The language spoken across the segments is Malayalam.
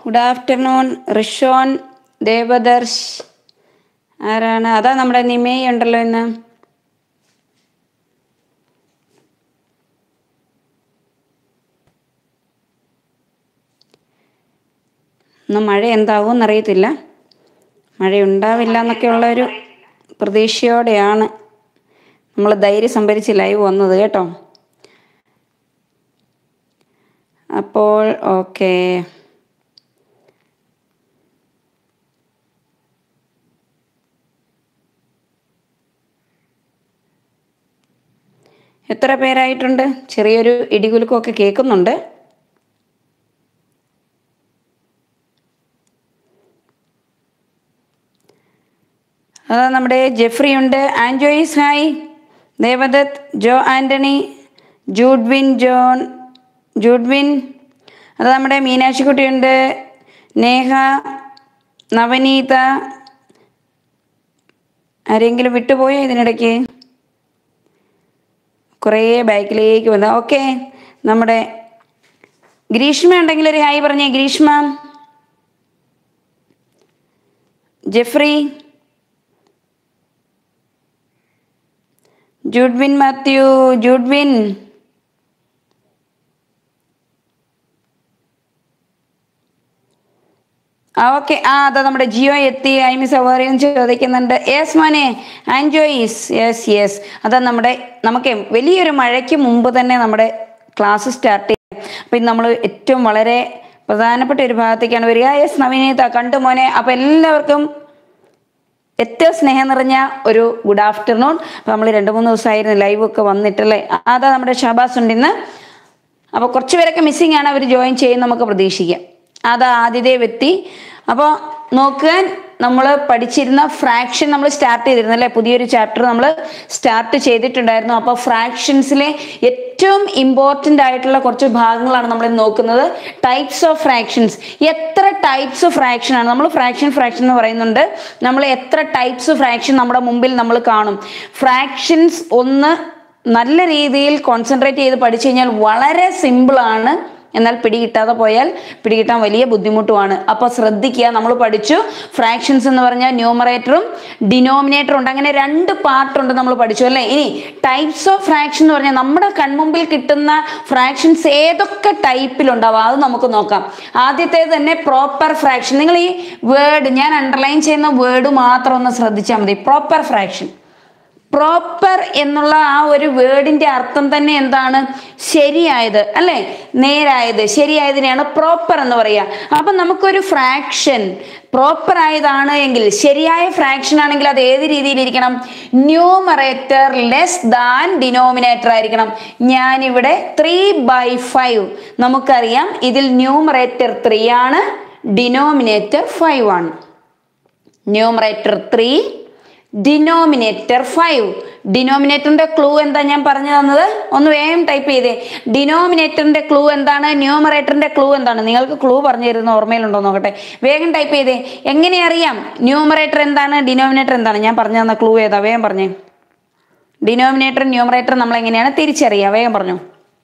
ഗുഡ് ആഫ്റ്റർനൂൺ റിഷോൻ ദേവദർശ് ആരാണ് അതാ നമ്മുടെ നിമേയ് ഉണ്ടല്ലോ ഇന്ന് ഇന്ന് മഴ എന്താവും എന്നറിയത്തില്ല മഴ ഉണ്ടാവില്ല എന്നൊക്കെയുള്ള ഒരു പ്രതീക്ഷയോടെയാണ് നമ്മൾ ധൈര്യം സംഭരിച്ച് ലൈവ് വന്നത് കേട്ടോ അപ്പോൾ ഓക്കെ എത്ര പേരായിട്ടുണ്ട് ചെറിയൊരു ഇടികുലുക്കമൊക്കെ കേൾക്കുന്നുണ്ട് അതാ നമ്മുടെ ജെഫ്രി ഉണ്ട് Ann Joyce hi Devadath Jo Antony Judwin John Judwin അത് നമ്മുടെ മീനാക്ഷിക്കുട്ടിയുണ്ട് നേഹ നവനീത ആരെങ്കിലും വിട്ടുപോയോ ഇതിനിടയ്ക്ക് കുറേ ബാക്കിലേക്ക് വന്നു ഓക്കെ നമ്മുടെ ഗ്രീഷ്മ ഉണ്ടെങ്കിൽ ഒരു ഹായ് പറഞ്ഞേ Greeshma Jeffrey Judwin Mathew Judwin ആ ഓക്കെ ആ അതാ നമ്മുടെ ജിയോ എത്തി ഐമി സവാറിയും ചോദിക്കുന്നുണ്ട് യെസ് മോനെ ആൻജോയിസ് യെസ് യെസ് അതാ നമ്മുടെ നമുക്ക് വലിയൊരു മഴയ്ക്ക് മുമ്പ് തന്നെ നമ്മുടെ ക്ലാസ് സ്റ്റാർട്ട് ചെയ്യും അപ്പം ഇന്ന് നമ്മൾ ഏറ്റവും വളരെ പ്രധാനപ്പെട്ട ഒരു ഭാഗത്തേക്കാണ് വരിക യെസ് നവീനീത കണ്ടു മോനെ അപ്പം എല്ലാവർക്കും ഏറ്റവും സ്നേഹം നിറഞ്ഞ ഒരു ഗുഡ് ആഫ്റ്റർനൂൺ അപ്പം നമ്മൾ രണ്ട് മൂന്ന് ദിവസമായിരുന്നു ലൈവ് ഒക്കെ വന്നിട്ടല്ലേ അതാ നമ്മുടെ ഷാബാസ് ഉണ്ട് ഇന്ന് അപ്പോൾ കുറച്ച് പേരൊക്കെ മിസ്സിംഗ് ആണ് അവർ ജോയിൻ ചെയ്യും നമുക്ക് പ്രതീക്ഷിക്കാം അതാ ആദ്യത്തെ വ്യക്തി അപ്പോൾ നോക്കാൻ നമ്മൾ പഠിച്ചിരുന്ന ഫ്രാക്ഷൻ നമ്മൾ സ്റ്റാർട്ട് ചെയ്തിരുന്നു അല്ലേ പുതിയൊരു ചാപ്റ്റർ നമ്മൾ സ്റ്റാർട്ട് ചെയ്തിട്ടുണ്ടായിരുന്നു അപ്പോൾ ഫ്രാക്ഷൻസിലെ ഏറ്റവും ഇമ്പോർട്ടൻ്റ് ആയിട്ടുള്ള കുറച്ച് ഭാഗങ്ങളാണ് നമ്മൾ ഇന്ന് നോക്കുന്നത് ടൈപ്സ് ഓഫ് ഫ്രാക്ഷൻസ് എത്ര ടൈപ്സ് ഓഫ് ഫ്രാക്ഷൻ ആണ് നമ്മൾ ഫ്രാക്ഷൻ ഫ്രാക്ഷൻ എന്ന് പറയുന്നുണ്ട് നമ്മൾ എത്ര ടൈപ്സ് ഫ്രാക്ഷൻ നമ്മുടെ മുമ്പിൽ നമ്മൾ കാണും ഫ്രാക്ഷൻസ് ഒന്ന് നല്ല രീതിയിൽ കോൺസെൻട്രേറ്റ് ചെയ്ത് പഠിച്ചു കഴിഞ്ഞാൽ വളരെ സിമ്പിളാണ് എന്നാൽ പിടികിട്ടാതെ പോയാൽ പിടികിട്ടാൻ വലിയ ബുദ്ധിമുട്ടുമാണ് അപ്പോൾ ശ്രദ്ധിക്കുക നമ്മൾ പഠിച്ചു ഫ്രാക്ഷൻസ് എന്ന് പറഞ്ഞാൽ ന്യൂമറേറ്ററും ഡിനോമിനേറ്ററും ഉണ്ട് അങ്ങനെ രണ്ട് പാർട്ടുണ്ട് നമ്മൾ പഠിച്ചു അല്ലേ ഇനി ടൈപ്സ് ഓഫ് ഫ്രാക്ഷൻ എന്ന് പറഞ്ഞാൽ നമ്മുടെ കൺമുമ്പിൽ കിട്ടുന്ന ഫ്രാക്ഷൻസ് ഏതൊക്കെ ടൈപ്പിലുണ്ടാവും അത് നമുക്ക് നോക്കാം ആദ്യത്തേത് തന്നെ പ്രോപ്പർ ഫ്രാക്ഷൻ നിങ്ങൾ ഈ വേർഡ് ഞാൻ അണ്ടർലൈൻ ചെയ്യുന്ന വേർഡ് മാത്രം ഒന്ന് ശ്രദ്ധിച്ചാൽ മതി പ്രോപ്പർ ഫ്രാക്ഷൻ പ്രോപ്പർ എന്നുള്ള ആ ഒരു വേർഡിന്റെ അർത്ഥം തന്നെ എന്താണ് ശരിയായത് അല്ലെ നേരായത് ശരിയായതിനെയാണ് പ്രോപ്പർ എന്ന് പറയുക അപ്പൊ നമുക്കൊരു ഫ്രാക്ഷൻ പ്രോപ്പർ ആയതാണ് എങ്കിൽ ശരിയായ ഫ്രാക്ഷൻ ആണെങ്കിൽ അത് ഏത് രീതിയിലിരിക്കണം ന്യൂമറേറ്റർ ലെസ് ദാൻ ഡിനോമിനേറ്റർ ആയിരിക്കണം ഞാനിവിടെ ത്രീ ബൈ ഫൈവ് നമുക്കറിയാം ഇതിൽ ന്യൂമറേറ്റർ ത്രീ ആണ് ഡിനോമിനേറ്റർ ഫൈവ് ആണ് ന്യൂമറേറ്റർ ത്രീ ഡിനോമിനേറ്റർ ഫൈവ് ഡിനോമിനേറ്ററിന്റെ ക്ലൂ എന്താ ഞാൻ പറഞ്ഞു തന്നത് ഒന്ന് വേഗം ടൈപ്പ് ചെയ്തേ ഡിനോമിനേറ്ററിന്റെ ക്ലൂ എന്താണ് ന്യൂമറേറ്ററിന്റെ ക്ലൂ എന്താണ് നിങ്ങൾക്ക് ക്ലൂ പറഞ്ഞു തരുന്ന ഓർമ്മയിലുണ്ടോ നോക്കട്ടെ വേഗം ടൈപ്പ് ചെയ്തേ എങ്ങനെ അറിയാം ന്യൂമറേറ്റർ എന്താണ് ഡിനോമിനേറ്റർ എന്താണ് ഞാൻ പറഞ്ഞു തന്ന ക്ലൂ ഏതാ വേഗം പറഞ്ഞേ ഡിനോമിനേറ്റർ ന്യൂമറേറ്റർ നമ്മൾ എങ്ങനെയാണ് തിരിച്ചറിയുക വേഗം പറഞ്ഞു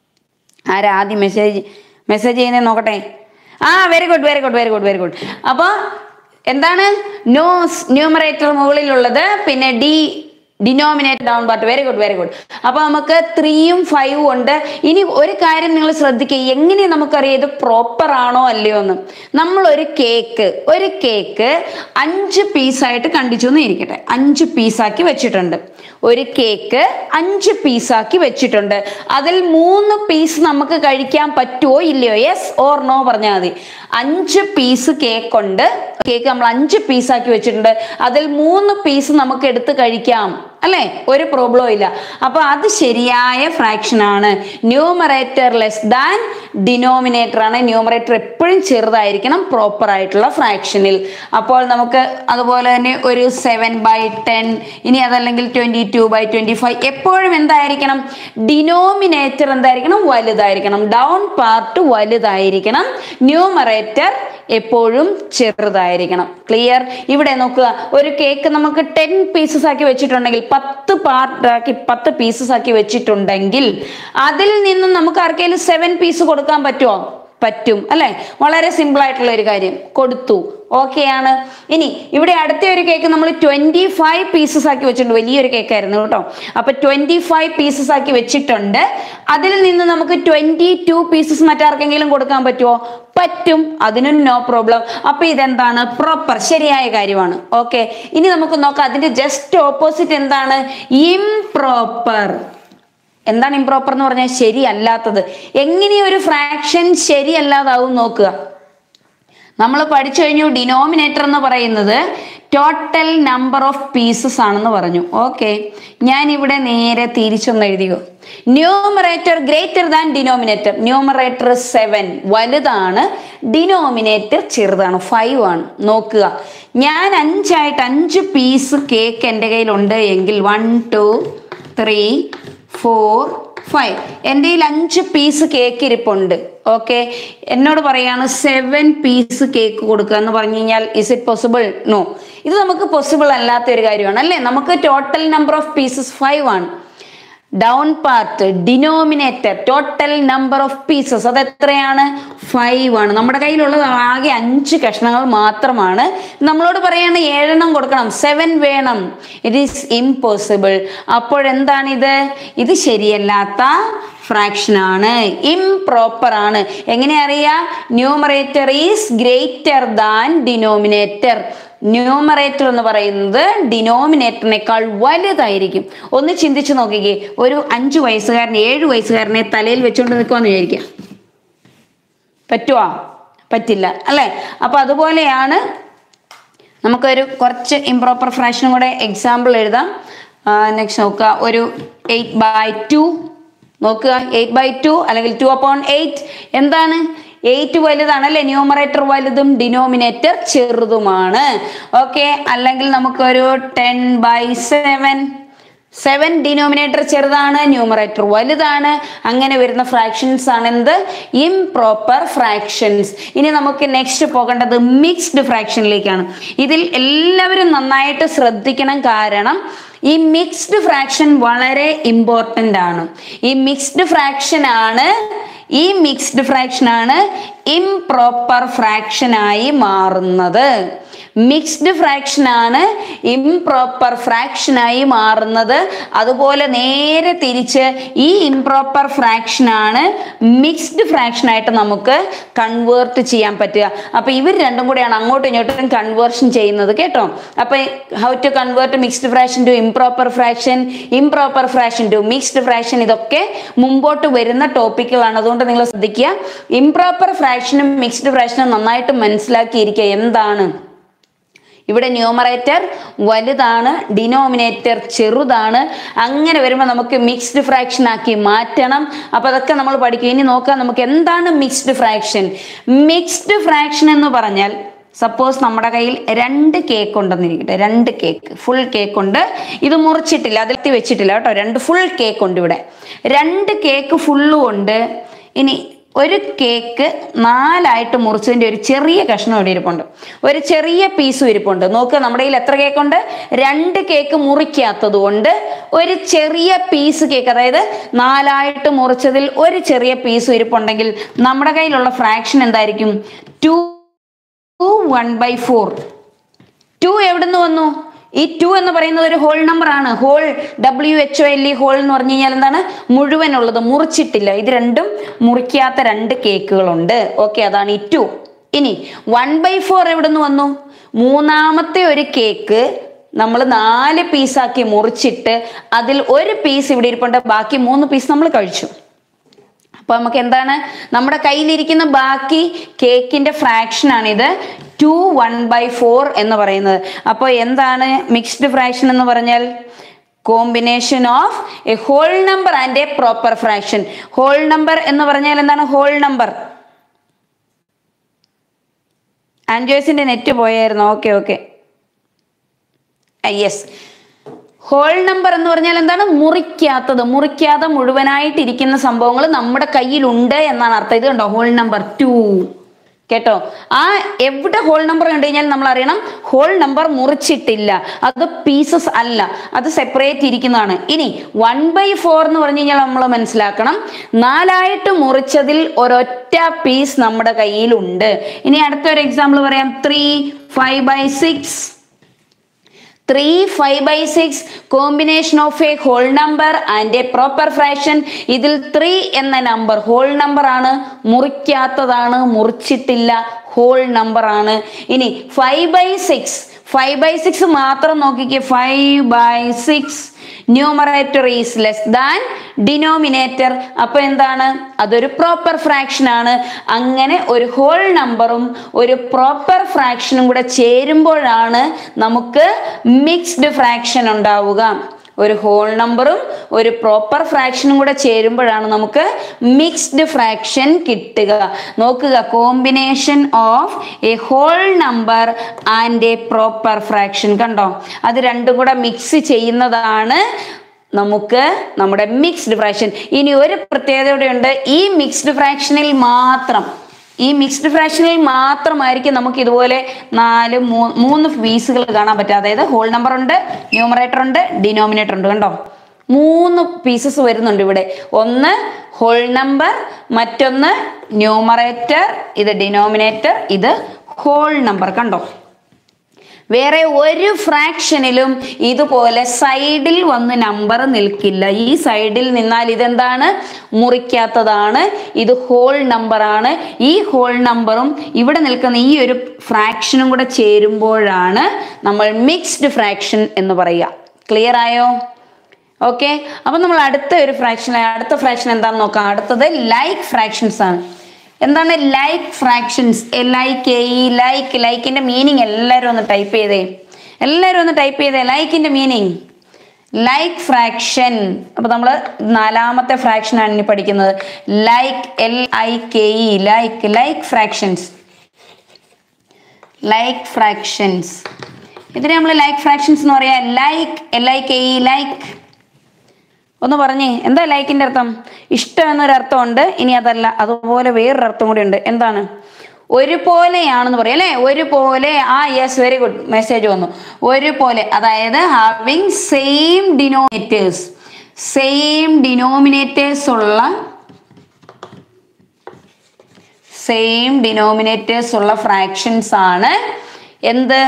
ആരാ ആദ്യം മെസ്സേജ് മെസ്സേജ് ചെയ്യുന്നത് നോക്കട്ടെ ആ very good very good very good very good അപ്പോൾ എന്താണ് നോസ് ന്യൂമറേറ്റർ മുകളിലുള്ളത് പിന്നെ D denominator down part very good very good അപ്പൊ നമുക്ക് ത്രീയും ഫൈവും ഉണ്ട് ഇനി ഒരു കാര്യം നിങ്ങൾ ശ്രദ്ധിക്കുക എങ്ങനെ നമുക്കറിയാം ഇത് പ്രോപ്പർ ആണോ അല്ലയോ എന്ന് നമ്മൾ ഒരു കേക്ക് ഒരു കേക്ക് അഞ്ച് പീസായിട്ട് കണ്ടിച്ചു എന്ന് ഇരിക്കട്ടെ അഞ്ച് പീസാക്കി വെച്ചിട്ടുണ്ട് ഒരു കേക്ക് അഞ്ച് പീസാക്കി വെച്ചിട്ടുണ്ട് അതിൽ മൂന്ന് പീസ് നമുക്ക് കഴിക്കാൻ പറ്റുമോ ഇല്ലയോ യെസ് ഓർ നോ പറഞ്ഞാൽ മതി അഞ്ച് പീസ് കേക്ക് ഉണ്ട് കേക്ക് നമ്മൾ അഞ്ച് പീസാക്കി വെച്ചിട്ടുണ്ട് അതിൽ മൂന്ന് പീസ് നമുക്ക് എടുത്ത് കഴിക്കാം അല്ലേ ഒരു പ്രോബ്ലവും ഇല്ല അപ്പൊ അത് ശരിയായ ഫ്രാക്ഷൻ ആണ് ന്യൂമറേറ്റർ ലെസ് ദാൻ ഡിനോമിനേറ്റർ ആണ് ന്യൂമറേറ്റർ എപ്പോഴും ചെറുതായിരിക്കണം പ്രോപ്പർ ആയിട്ടുള്ള ഫ്രാക്ഷനിൽ അപ്പോൾ നമുക്ക് അതുപോലെ തന്നെ ഒരു സെവൻ ബൈ ടെൻ ഇനി അതല്ലെങ്കിൽ twenty two by twenty five എപ്പോഴും എന്തായിരിക്കണം ഡിനോമിനേറ്റർ എന്തായിരിക്കണം വലുതായിരിക്കണം ഡൗൺ പാർട്ട് വലുതായിരിക്കണം ന്യൂമറേറ്റർ എപ്പോഴും ചെറുതായിരിക്കണം ക്ലിയർ ഇവിടെ നോക്കുക ഒരു കേക്ക് നമുക്ക് ടെൻ പീസസ് ആക്കി വെച്ചിട്ടുണ്ടെങ്കിൽ പത്ത് പാർട്ടാക്കി പത്ത് പീസസ് ആക്കി വെച്ചിട്ടുണ്ടെങ്കിൽ അതിൽ നിന്നും നമുക്ക് ആർക്കെങ്കിലും സെവൻ പീസ് കൊടുക്കാൻ പറ്റുമോ പറ്റും അല്ലെ വളരെ സിമ്പിൾ ആയിട്ടുള്ള ഒരു കാര്യം കൊടുത്തു ഓക്കെ ആണ് ഇനി ഇവിടെ അടുത്ത ഒരു കേക്ക് നമ്മൾ ട്വന്റി ഫൈവ് പീസസ് ആക്കി വെച്ചിട്ടുണ്ട് വലിയൊരു കേക്ക് ആയിരുന്നു കേട്ടോ അപ്പൊ ട്വന്റി ഫൈവ് പീസസ് ആക്കി വെച്ചിട്ടുണ്ട് അതിൽ നിന്ന് നമുക്ക് ട്വന്റി ടു പീസസ് മറ്റാർക്കെങ്കിലും കൊടുക്കാൻ പറ്റുമോ പറ്റും അതിനും നോ പ്രോബ്ലം അപ്പൊ ഇതെന്താണ് പ്രോപ്പർ ശരിയായ കാര്യമാണ് ഓക്കെ ഇനി നമുക്ക് നോക്കാം അതിന്റെ ജസ്റ്റ് ഓപ്പോസിറ്റ് എന്താണ് ഇംപ്രോപ്പർ എന്താണ് ഇംപ്രോപ്പർ എന്ന് പറഞ്ഞാൽ ശരിയല്ലാത്തത് എങ്ങനെ ഒരു ഫ്രാക്ഷൻ ശരിയല്ലാതാവും നോക്കുക നമ്മൾ പഠിച്ചു കഴിഞ്ഞു ഡിനോമിനേറ്റർ എന്ന് പറയുന്നത് ടോട്ടൽ നമ്പർ ഓഫ് പീസസ് ആണെന്ന് പറഞ്ഞു ഓക്കെ ഞാൻ ഇവിടെ നേരെ തിരിച്ചൊന്ന് എഴുതിയോ numerator greater than denominator numerator seven വലുതാണ് ഡിനോമിനേറ്റർ ചെറുതാണ് ഫൈവ് ആണ് നോക്കുക ഞാൻ അഞ്ചായിട്ട് അഞ്ച് പീസ് കേക്ക് എൻ്റെ കയ്യിലുണ്ട് എങ്കിൽ one two three four five എൻ്റെ കയ്യിൽ അഞ്ച് പീസ് കേക്ക് ഇരിപ്പുണ്ട് ഓക്കെ എന്നോട് പറയാണ് സെവൻ പീസ് കേക്ക് കൊടുക്കുക എന്ന് പറഞ്ഞു കഴിഞ്ഞാൽ ഇസ് ഇറ്റ് പോസിബിൾ നോ ഇത് നമുക്ക് പോസിബിൾ അല്ലാത്ത ഒരു കാര്യമാണ് അല്ലേ നമുക്ക് total number of pieces five ആണ് down part denominator total number of pieces അത് എത്രയാണ് ഫൈവ് ആണ് നമ്മുടെ കയ്യിലുള്ളത് ആകെ അഞ്ച് കഷ്ണങ്ങൾ മാത്രമാണ് നമ്മളോട് പറയാണ് ഏഴെണ്ണം കൊടുക്കണം സെവൻ വേണം ഇറ്റ് ഈസ് ഇംപോസിബിൾ അപ്പോഴെന്താണ് ഇത് ഇത് ശരിയല്ലാത്ത ഫ്രാക്ഷൻ ആണ് ഇംപ്രോപ്പർ ആണ് എങ്ങനെ അറിയാം numerator is greater than denominator numerator എന്ന് പറയുന്നത് ഡിനോമിനേറ്ററിനേക്കാൾ വലുതായിരിക്കും ഒന്ന് ചിന്തിച്ചു നോക്കിക്കേ ഒരു അഞ്ചു വയസ്സുകാരൻ ഏഴ് വയസ്സുകാരനെ തലയിൽ വെച്ചുകൊണ്ട് നിൽക്കുമെന്ന് വിചാരിക്കുക പറ്റുവാ പറ്റില്ല അല്ലേ അപ്പൊ അതുപോലെയാണ് നമുക്കൊരു കുറച്ച് ഇംപ്രോപ്പർ ഫ്രാക്ഷനും കൂടെ എക്സാമ്പിൾ എഴുതാം നെക്സ്റ്റ് നോക്കുക ഒരു എയ്റ്റ് ബൈ ടു നോക്കുക എയ്റ്റ് ബൈ ടു അല്ലെങ്കിൽ ടു അപ്പോൺ എയ്റ്റ് എന്താണ് എയ്റ്റ് വലുതാണ് അല്ലെ ന്യൂമറേറ്റർ വലുതും ഡിനോമിനേറ്റർ ചെറുതുമാണ് ഓക്കെ അല്ലെങ്കിൽ നമുക്കൊരു ten by seven seven denominator ചെറുതാണ് ന്യൂമറേറ്റർ വലുതാണ് അങ്ങനെ വരുന്ന ഫ്രാക്ഷൻസ് ആണ് എന്ത് ഇംപ്രോപ്പർ ഫ്രാക്ഷൻസ് ഇനി നമുക്ക് നെക്സ്റ്റ് പോകേണ്ടത് മിക്സ്ഡ് ഫ്രാക്ഷനിലേക്കാണ് ഇതിൽ എല്ലാവരും നന്നായിട്ട് ശ്രദ്ധിക്കണം കാരണം ഈ മിക്സ്ഡ് ഫ്രാക്ഷൻ വളരെ ഇമ്പോർട്ടൻ്റ് ആണ് ഈ മിക്സ്ഡ് ഫ്രാക്ഷൻ ആണ് ഈ മിക്സ്ഡ് ഫ്രാക്ഷൻ ആണ് ഇംപ്രോപ്പർ ഫ്രാക്ഷൻ ആയി മാറുന്നത് മിക്സ്ഡ് ഫ്രാക്ഷൻ ആണ് ഇംപ്രോപ്പർ ഫ്രാക്ഷൻ ആയി മാറുന്നത് അതുപോലെ നേരെ തിരിച്ച് ഈ ഇംപ്രോപ്പർ ഫ്രാക്ഷൻ ആണ് മിക്സ്ഡ് ഫ്രാക്ഷൻ ആയിട്ട് നമുക്ക് കൺവേർട്ട് ചെയ്യാൻ പറ്റുക അപ്പൊ ഇവർ രണ്ടും കൂടെയാണ് അങ്ങോട്ടും ഇങ്ങോട്ടും കൺവേർഷൻ ചെയ്യുന്നത് കേട്ടോ അപ്പൊ how to convert mixed fraction to improper fraction improper fraction to mixed fraction ഇതൊക്കെ മുമ്പോട്ട് വരുന്ന ടോപ്പിക്കുകളാണ് അതുകൊണ്ട് നിങ്ങൾ ശ്രദ്ധിക്കുക ഇംപ്രോപ്പർ ഫ്രാക്ഷനും മിക്സ്ഡ് ഫ്രാക്ഷനും നന്നായിട്ട് മനസ്സിലാക്കിയിരിക്കുക എന്താണ് ഇവിടെ ന്യൂമറേറ്റർ വലുതാണ് ഡിനോമിനേറ്റർ ചെറുതാണ് അങ്ങനെ വരുമ്പോൾ നമുക്ക് മിക്സ്ഡ് ഫ്രാക്ഷൻ ആക്കി മാറ്റണം അപ്പൊ അതൊക്കെ നമ്മൾ പഠിക്കും ഇനി നോക്കാം നമുക്ക് എന്താണ് മിക്സ്ഡ് ഫ്രാക്ഷൻ മിക്സ്ഡ് ഫ്രാക്ഷൻ എന്ന് പറഞ്ഞാൽ സപ്പോസ് നമ്മുടെ കയ്യിൽ രണ്ട് കേക്ക് ഉണ്ടെന്നിരിക്കട്ടെ രണ്ട് കേക്ക് ഫുൾ കേക്ക് ഉണ്ട് ഇത് മുറിച്ചിട്ടില്ല അതിലെത്തി വെച്ചിട്ടില്ല കേട്ടോ രണ്ട് ഫുൾ കേക്ക് ഉണ്ട് ഇവിടെ രണ്ട് കേക്ക് ഫുള്ളും ഉണ്ട് ഇനി ഒരു കേക്ക് നാലായിട്ട് മുറിച്ചതിന്റെ ഒരു ചെറിയ കഷ്ണം ഇവിടെ ഇരിപ്പുണ്ട് ഒരു ചെറിയ പീസും ഇരിപ്പുണ്ട് നോക്കുക നമ്മുടെ കയ്യിൽ എത്ര കേക്ക് ഉണ്ട് രണ്ട് കേക്ക് മുറിക്കാത്തത് കൊണ്ട് ഒരു ചെറിയ പീസ് കേക്ക് അതായത് നാലായിട്ട് മുറിച്ചതിൽ ഒരു ചെറിയ പീസും ഇരിപ്പുണ്ടെങ്കിൽ നമ്മുടെ കയ്യിലുള്ള ഫ്രാക്ഷൻ എന്തായിരിക്കും two one by four two എവിടുന്ന് വന്നു ഈ ടു എന്ന് പറയുന്നത് ഒരു ഹോൾ നമ്പർ ആണ് whole W H O L E whole എന്ന് പറഞ്ഞു കഴിഞ്ഞാൽ എന്താണ് മുഴുവനുള്ളത് മുറിച്ചിട്ടില്ല ഇത് രണ്ടും മുറിക്കാത്ത രണ്ട് കേക്കുകളുണ്ട് ഓക്കെ അതാണ് ഈ ടു ഇനി വൺ ബൈ ഫോർ എവിടുന്ന് വന്നു മൂന്നാമത്തെ ഒരു കേക്ക് നമ്മൾ നാല് പീസാക്കി മുറിച്ചിട്ട് അതിൽ ഒരു പീസ് ഇവിടെ ഇരിപ്പുണ്ട് ബാക്കി മൂന്ന് പീസ് നമ്മൾ കഴിച്ചു അപ്പൊ നമുക്ക് എന്താണ് നമ്മുടെ കയ്യിലിരിക്കുന്ന ബാക്കി കേക്കിന്റെ ഫ്രാക്ഷൻ ആണിത് ടു വൺ ബൈ ഫോർ എന്ന് പറയുന്നത് അപ്പോൾ എന്താണ് മിക്സ്ഡ് ഫ്രാക്ഷൻ എന്ന് പറഞ്ഞാൽ combination of a whole number and a proper fraction whole number എന്ന് പറഞ്ഞാൽ എന്താണ് ഹോൾ നമ്പർ ആൻജോയ്സിന്റെ നെറ്റ് പോയായിരുന്നു okay okay yes whole number എന്ന് പറഞ്ഞാൽ എന്താണ് മുറിക്കാത്തത് മുറിക്കാതെ മുഴുവനായിട്ട് ഇരിക്കുന്ന സംഭവങ്ങൾ നമ്മുടെ കയ്യിലുണ്ട് എന്നാണ് അർത്ഥം ഇത് കണ്ടോ ഹോൾ നമ്പർ ടു കേട്ടോ ആ എവിടെ ഹോൾ നമ്പർ കണ്ടു കഴിഞ്ഞാൽ നമ്മൾ അറിയണം ഹോൾ നമ്പർ മുറിച്ചിട്ടില്ല അത് പീസസ് അല്ല അത് സെപ്പറേറ്റ് ഇരിക്കുന്നതാണ് ഇനി വൺ ബൈ ഫോർ എന്ന് പറഞ്ഞു കഴിഞ്ഞാൽ നമ്മൾ മനസ്സിലാക്കണം നാലായിട്ട് മുറിച്ചതിൽ ഒരൊറ്റ പീസ് നമ്മുടെ കയ്യിലുണ്ട് ഇനി അടുത്തൊരു എക്സാമ്പിൾ പറയാം three five by six three five by six combination of a whole number and a proper fraction ഇതിൽ ത്രീ എന്ന നമ്പർ ഹോൾ നമ്പർ ആണ് മുറിക്കാത്തതാണ് മുറിച്ചിട്ടില്ല ഹോൾ നമ്പർ ആണ് ഇനി five by six five by six മാത്രം നോക്കിക്കേ five by six numerator is less than denominator അപ്പൊ എന്താണ് അതൊരു പ്രോപ്പർ ഫ്രാക്ഷൻ ആണ് അങ്ങനെ ഒരു ഹോൾ നമ്പറും ഒരു പ്രോപ്പർ ഫ്രാക്ഷനും കൂടെ ചേരുമ്പോഴാണ് നമുക്ക് മിക്സ്ഡ് ഫ്രാക്ഷൻ ഉണ്ടാവുക ഒരു ഹോൾ നമ്പറും ഒരു പ്രോപ്പർ ഫ്രാക്ഷനും കൂടെ ചേരുമ്പോഴാണ് നമുക്ക് മിക്സ്ഡ് ഫ്രാക്ഷൻ കിട്ടുക നോക്കുക combination of a whole number and a proper fraction കണ്ടോ അത് രണ്ടും കൂടെ മിക്സ് ചെയ്യുന്നതാണ് നമുക്ക് നമ്മുടെ മിക്സ്ഡ് ഫ്രാക്ഷൻ ഇനി ഒരു പ്രത്യേകത കൂടെയുണ്ട് ഈ മിക്സ്ഡ് ഫ്രാക്ഷനിൽ മാത്രം ഈ മിക്സ്ഡ് ഫ്രാക്ഷനിൽ മാത്രമായിരിക്കും നമുക്ക് ഇതുപോലെ നാല് മൂ- മൂന്ന് പീസുകൾ കാണാൻ പറ്റുക അതായത് ഹോൾ നമ്പർ ഉണ്ട് ന്യൂമറേറ്റർ ഉണ്ട് ഡിനോമിനേറ്റർ ഉണ്ട് കണ്ടോ മൂന്ന് പീസസ് വരുന്നുണ്ട് ഇവിടെ ഒന്ന് ഹോൾ നമ്പർ മറ്റൊന്ന് ന്യൂമറേറ്റർ ഇത് ഡിനോമിനേറ്റർ ഇത് ഹോൾ നമ്പർ കണ്ടോ വേറെ ഒരു ഫ്രാക്ഷനിലും ഇതുപോലെ സൈഡിൽ വന്ന് നമ്പർ നിൽക്കില്ല ഈ സൈഡിൽ നിന്നാൽ ഇതെന്താണ് മുറിക്കാത്തതാണ് ഇത് ഹോൾ നമ്പറാണ് ഈ ഹോൾ നമ്പറും ഇവിടെ നിൽക്കുന്ന ഈ ഒരു ഫ്രാക്ഷനും കൂടെ ചേരുമ്പോഴാണ് നമ്മൾ മിക്സ്ഡ് ഫ്രാക്ഷൻ എന്ന് പറയുക ക്ലിയർ ആയോ ഓക്കെ അപ്പൊ നമ്മൾ അടുത്ത ഒരു ഫ്രാക്ഷൻ അടുത്ത ഫ്രാക്ഷൻ എന്താണെന്ന് നോക്കാം അടുത്തത് ലൈക്ക് ഫ്രാക്ഷൻസ് ആണ് എന്താണ് ലൈക്ക് ഫ്രാക്ഷൻസ് ലൈക്ക് ഈ ലൈക്ക് ലൈക്കിന്റെ മീനിങ് എല്ലാവരും ഒന്ന് ടൈപ്പ് ചെയ്തേ എല്ലാവരും ഒന്ന് ടൈപ്പ് ചെയ്തേ ലൈക്കിന്റെ മീനിങ് ലൈക്ക് ഫ്രാക്ഷൻ അപ്പൊ നമ്മൾ നാലാമത്തെ ഫ്രാക്ഷൻ ആണ് ഇനി പഠിക്കുന്നത് like L I K E like like fractions like fractions ഇതിനെ നമ്മൾ ലൈക്ക് ഫ്രാക്ഷൻസ് എന്ന് പറയാ like L I K E like ഒന്ന് പറഞ്ഞേ എന്താ ലൈക്കിന്റെ അർത്ഥം ഇഷ്ടം എന്നൊരു അർത്ഥമുണ്ട് ഇനി അതല്ല അതുപോലെ വേറൊരു അർത്ഥം കൂടി ഉണ്ട് എന്താണ് ഒരുപോലെയാണെന്ന് പറയാം അല്ലേ ഒരുപോലെ ആ യെസ് വെരി ഗുഡ് മെസ്സേജ് വന്നു ഒരുപോലെ അതായത് having same denominators same denominators ഉള്ള സെയിം ഡിനോമിനേറ്റേഴ്സ് ഉള്ള ഫ്രാക്ഷൻസ് ആണ് എന്ത്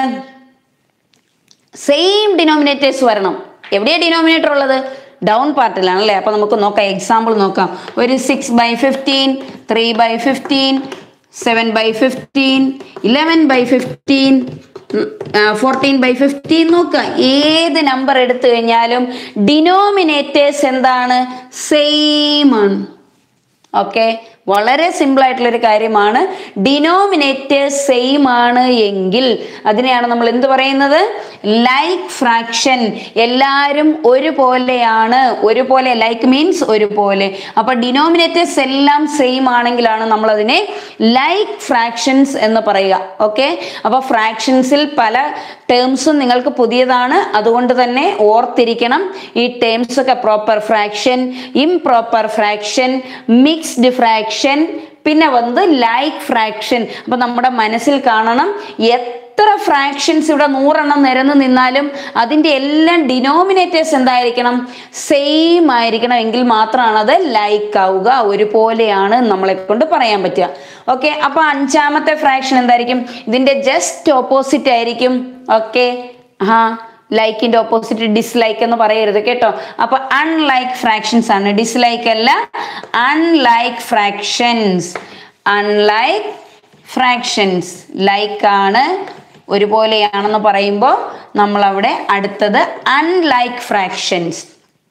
സെയിം ഡിനോമിനേറ്റേഴ്സ് വരണം എവിടെയാ ഡിനോമിനേറ്റർ ഉള്ളത് ഡൗൺ പാർട്ടിലാണ് അല്ലേ അപ്പൊ നമുക്ക് നോക്കാം എക്സാമ്പിൾ നോക്കാം ഒരു six by fifteen three by fifteen seven by fifteen eleven by fifteen fourteen by fifteen നോക്കുക ഏത് നമ്പർ എടുത്തു കഴിഞ്ഞാലും ഡിനോമിനേറ്റേഴ്സ് എന്താണ് സെയിം ആണ് ഓക്കെ വളരെ സിമ്പിൾ ആയിട്ടുള്ള ഒരു കാര്യമാണ് ഡിനോമിനേറ്റേഴ്സ് സെയിം ആണ് എങ്കിൽ അതിനെയാണ് നമ്മൾ എന്ത് പറയുന്നത് ലൈക്ക് ഫ്രാക്ഷൻ എല്ലാവരും ഒരുപോലെയാണ് ഒരുപോലെ ലൈക്ക് മീൻസ് ഒരുപോലെ അപ്പൊ ഡിനോമിനേറ്റേഴ്സ് എല്ലാം സെയിം ആണെങ്കിലാണ് നമ്മൾ അതിനെ ലൈക്ക് ഫ്രാക്ഷൻസ് എന്ന് പറയുക ഓക്കെ അപ്പൊ ഫ്രാക്ഷൻസിൽ പല ടേംസും നിങ്ങൾക്ക് പുതിയതാണ് അതുകൊണ്ട് തന്നെ ഓർത്തിരിക്കണം ഈ ടേംസ് ഒക്കെ proper fraction improper fraction mixed fraction പിന്നെ വന്ന് ലൈക്ക് ഫ്രാക്ഷൻ അപ്പൊ നമ്മുടെ മനസ്സിൽ കാണണം എത്ര ഫ്രാക്ഷൻസ് ഇവിടെ നൂറെണ്ണം നിരന്ന് നിന്നാലും അതിന്റെ എല്ലാം ഡിനോമിനേറ്റേഴ്സ് എന്തായിരിക്കണം സെയിം ആയിരിക്കണം എങ്കിൽ മാത്രമാണ് അത് ലൈക്ക് ആവുക ഒരുപോലെയാണ് നമ്മളെ കൊണ്ട് പറയാൻ പറ്റുക ഓക്കെ അപ്പൊ അഞ്ചാമത്തെ ഫ്രാക്ഷൻ എന്തായിരിക്കും ഇതിന്റെ ജസ്റ്റ് ഓപ്പോസിറ്റ് ആയിരിക്കും ഓക്കെ ആ ലൈക്കിന്റെ ഓപ്പോസിറ്റ് ഡിസ്ലൈക്ക് എന്ന് പറയരുത് കേട്ടോ അപ്പൊ അൺലൈക്ക് ഫ്രാക്ഷൻസ് ആണ് ഡിസ്ലൈക്ക് അല്ല unlike fractions unlike fractions like ആണ് ഒരുപോലെയാണെന്ന് പറയുമ്പോൾ നമ്മൾ അവിടെ അടുത്തത് അൺലൈക്ക് ഫ്രാക്ഷൻസ്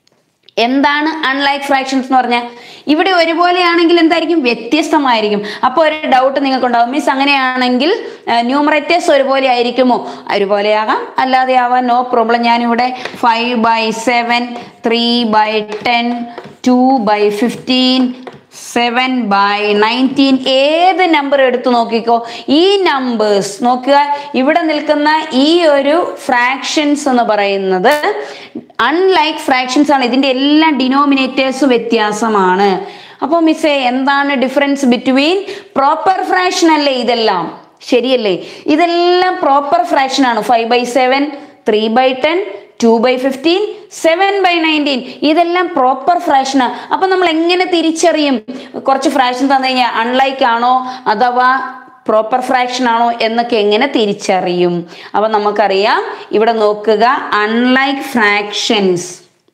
എന്താണ് അൺലൈക്ക് ഫ്രാക്ഷൻസ് എന്ന് പറഞ്ഞാൽ ഇവിടെ ഒരുപോലെയാണെങ്കിൽ എന്തായിരിക്കും വ്യത്യസ്തമായിരിക്കും അപ്പോൾ ഒരു ഡൗട്ട് നിങ്ങൾക്ക് ഉണ്ടാവും മീൻസ് അങ്ങനെയാണെങ്കിൽ ന്യൂമറേറ്റേഴ്സ് ഒരുപോലെ ആയിരിക്കുമോ ഒരുപോലെയാകാം അല്ലാതെ ആവാൻ നോ പ്രോബ്ലം ഞാനിവിടെ five by seven three by ten two by fifteen seven by nineteen ഏത് നമ്പർ എടുത്തു നോക്കിക്കോ ഈ നമ്പേഴ്സ് നോക്കുക ഇവിടെ നിൽക്കുന്ന ഈ ഒരു ഫ്രാക്ഷൻസ് എന്ന് പറയുന്നത് അൺലൈക്ക് ഫ്രാക്ഷൻസ് ആണ് ഇതിന്റെ എല്ലാ ഡിനോമിനേറ്റേഴ്സ് വ്യത്യാസമാണ് അപ്പോൾ മിസ്സേ എന്താണ് ഡിഫറൻസ് ബിറ്റ്വീൻ പ്രോപ്പർ ഫ്രാക്ഷൻ അല്ലേ ഇതെല്ലാം ശരിയല്ലേ ഇതെല്ലാം പ്രോപ്പർ ഫ്രാക്ഷൻ ആണ് five by seven three by ten two by fifteen seven by nineteen ഇതെല്ലാം പ്രോപ്പർ ഫ്രാക്ഷനാണ് അപ്പൊ നമ്മൾ എങ്ങനെ തിരിച്ചറിയും കുറച്ച് ഫ്രാക്ഷൻ തന്നു കഴിഞ്ഞാൽ അൺലൈക്ക് ആണോ അഥവാ പ്രോപ്പർ ഫ്രാക്ഷൻ ആണോ എന്നൊക്കെ എങ്ങനെ തിരിച്ചറിയും അപ്പൊ നമുക്കറിയാം ഇവിടെ നോക്കുക അൺലൈക്ക് ഫ്രാക്ഷൻസ്